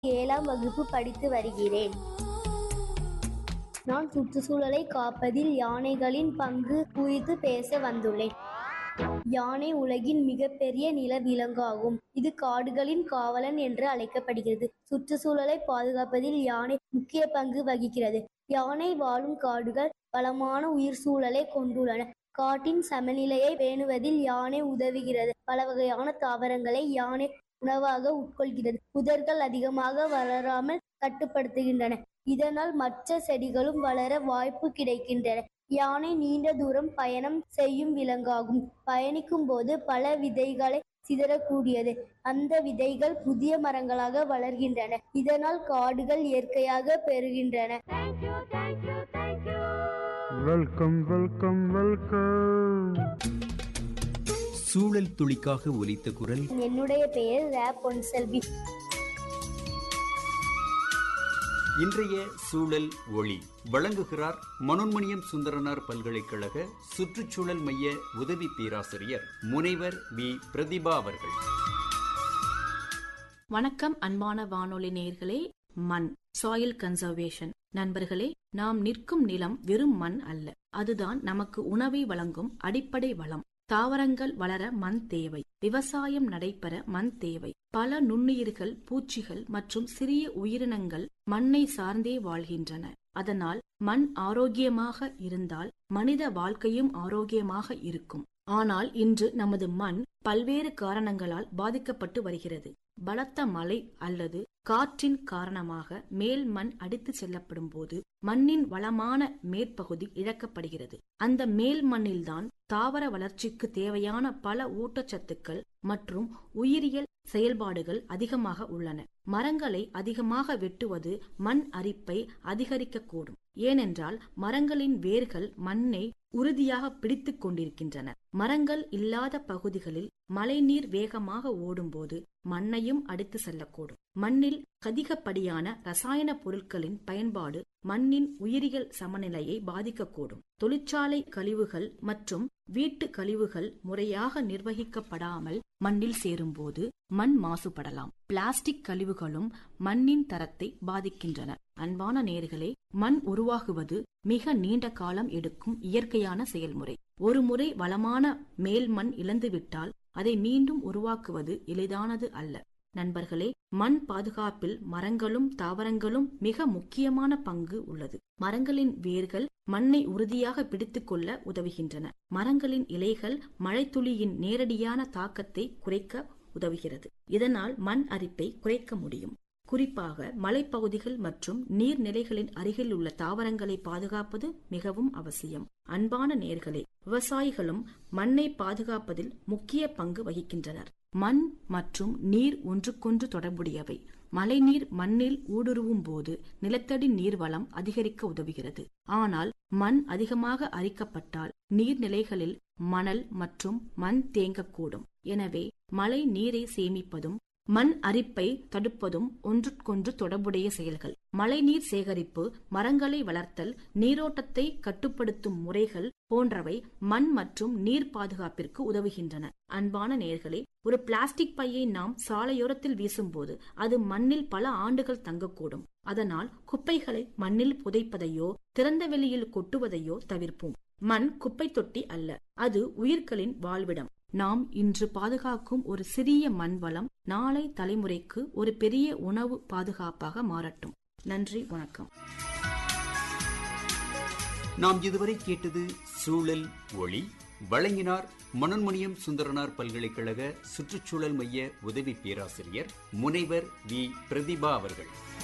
ஏழாம் வகுப்பு படித்து வருகிறேன் நான் சுற்றுச்சூழலை காப்பதில் யானைகளின் பங்கு குறித்து பேச வந்துள்ளேன் யானை உலகின் மிகப்பெரிய நில விலங்காகும் இது காடுகளின் காவலன் என்று அழைக்கப்படுகிறது சுற்றுச்சூழலை பாதுகாப்பதில் யானை முக்கிய பங்கு வகிக்கிறது யானை வாழும் காடுகள் வளமான உயிர் சூழலை கொண்டுள்ளன காட்டின் சமநிலையை பேணுவதில் யானை உதவுகிறது பல வகையான தாவரங்களை யானை உணவாக உட்கொள்கிறது புதர்கள் அதிகமாக வளராமல் கட்டுப்படுத்துகின்றன இதனால் மற்ற செடிகளும் வளர வாய்ப்பு கிடைக்கின்றன யானை நீண்ட தூரம் பயணம் செய்யும் விலங்காகும் பயணிக்கும் போது பல விதைகளை சிதறக்கூடியது அந்த விதைகள் புதிய மரங்களாக வளர்கின்றன இதனால் காடுகள் இயற்கையாக பெறுகின்றன வெல்கம் வெல்கம் வெல்கம் சூழல் துளிக்காக ஒலித்த குரல் என்னுடைய பெயர் ரே பொன்செல்வி இன்றைய சூழல் ஒளி வழங்குகிறார் மனோன்மணியம் சுந்தரனார் பல்கலைக்கழக சுற்றுச்சூழல் மைய உதவி பேராசிரியர் முனைவர் வி பிரதிபா அவர்கள் வணக்கம் அன்பான வானொலி நேயர்களே மண் சாயில் கன்சர்வேஷன் நண்பர்களே நாம் நிற்கும் நிலம் வெறும் மண் அல்ல அதுதான் நமக்கு உணவை வழங்கும் அடிப்படை வளம் தாவரங்கள் வளர மண் தேவை விவசாயம் நடைபெற மண் தேவை பல நுண்ணுயிர்கள் பூச்சிகள் மற்றும் சிறிய உயிரினங்கள் மண்ணை சார்ந்தே வாழ்கின்றன அதனால் மண் ஆரோக்கியமாக இருந்தால் மனித வாழ்க்கையும் ஆரோக்கியமாக இருக்கும் ஆனால் இன்று நமது மண் பல்வேறு காரணங்களால் பாதிக்கப்பட்டு வருகிறது பலத்த மழை அல்லது காற்றின் காரணமாக மேல் மண் அடித்து செல்லப்படும் போது மண்ணின் வளமான மேற்பகுதி இழக்கப்படுகிறது அந்த மேல் மண்ணில்தான் தாவர வளர்ச்சிக்கு தேவையான பல ஊட்டச்சத்துக்கள் மற்றும் உயிரியல் செயல்பாடுகள் அதிகமாக உள்ளன மரங்களை அதிகமாக வெட்டுவது மண் அரிப்பை அதிகரிக்கக்கூடும் ஏனென்றால் மரங்களின் வேர்கள் மண்ணை உறுதியாக பிடித்துக் கொண்டிருக்கின்றன மரங்கள் இல்லாத பகுதிகளில் மழைநீர் வேகமாக ஓடும்போது மண்ணையும் அடித்து செல்லக்கூடும் மண்ணில் அதிகப்படியான ரசாயன பொருட்களின் பயன்பாடு மண்ணின் உயிரியல் சமநிலையை பாதிக்கக்கூடும் தொழிற்சாலை கழிவுகள் மற்றும் வீட்டு கழிவுகள் முறையாக நிர்வகிக்கப்படாமல் மண்ணில் சேரும்போது மண் மாசுபடலாம் பிளாஸ்டிக் கழிவுகளும் மண்ணின் தரத்தை பாதிக்கின்றன அன்பான நேர்களே மண் உருவாகுவது மிக நீண்ட காலம் எடுக்கும் இயற்கையான செயல்முறை ஒருமுறை வளமான மேல் மண் இழந்துவிட்டால் அதை மீண்டும் உருவாக்குவது எளிதானது அல்ல நண்பர்களே மண் பாதுகாப்பில் மரங்களும் தாவரங்களும் மிக முக்கியமான பங்கு உள்ளது மரங்களின் வேர்கள் மண்ணை உறுதியாக பிடித்துக்கொள்ள உதவுகின்றன மரங்களின் இலைகள் மழைத்துளியின் நேரடியான தாக்கத்தை குறைக்க உதவுகிறது இதனால் மண் அரிப்பை குறைக்க முடியும் குறிப்பாக மலைப்பகுதிகள் மற்றும் நீர்நிலைகளின் அருகில் உள்ள தாவரங்களை பாதுகாப்பது மிகவும் அவசியம் அன்பான நேர்களே விவசாயிகளும் மண்ணை பாதுகாப்பதில் முக்கிய பங்கு வகிக்கின்றனர் மண் மற்றும் நீர் ஒன்றுக்கொன்று தொடர்புடையவை மழைநீர் மண்ணில் ஊடுருவும் போது நிலத்தடி நீர்வளம் அதிகரிக்க உதவுகிறது ஆனால் மண் அதிகமாக அரிக்கப்பட்டால் நீர்நிலைகளில் மணல் மற்றும் மண் தேங்கக்கூடும் எனவே மழை நீரை சேமிப்பதும் மண் அரிப்பை தடுப்பதும் ஒன்றுக்கொன்று தொடர்புடைய செயல்கள் மழைநீர் சேகரிப்பு மரங்களை வளர்த்தல் நீரோட்டத்தை கட்டுப்படுத்தும் முறைகள் போன்றவை மண் மற்றும் நீர் பாதுகாப்பிற்கு உதவுகின்றன அன்பான நேர்களே ஒரு பிளாஸ்டிக் பையை நாம் சாலையோரத்தில் வீசும்போது அது மண்ணில் பல ஆண்டுகள் தங்கக்கூடும் அதனால் குப்பைகளை மண்ணில் புதைப்பதையோ திறந்த வெளியில் கொட்டுவதையோ தவிர்ப்போம் மண் குப்பை தொட்டி அல்ல அது உயிர்களின் வாழ்விடம் நாம் இன்று பாதுகாக்கும் ஒரு சிறிய மண் வளம் நாளை தலைமுறைக்கு ஒரு பெரிய உணவு பாதுகாப்பாக மாறட்டும் நன்றி வணக்கம் நாம் இதுவரை கேட்டது சூழல் ஒளி வழங்கினார் மனோன்மணியம் சுந்தரனார் பல்கலைக்கழக சுற்றுச்சூழல் மைய உதவி பேராசிரியர் முனைவர் வி பிரதிபா அவர்கள்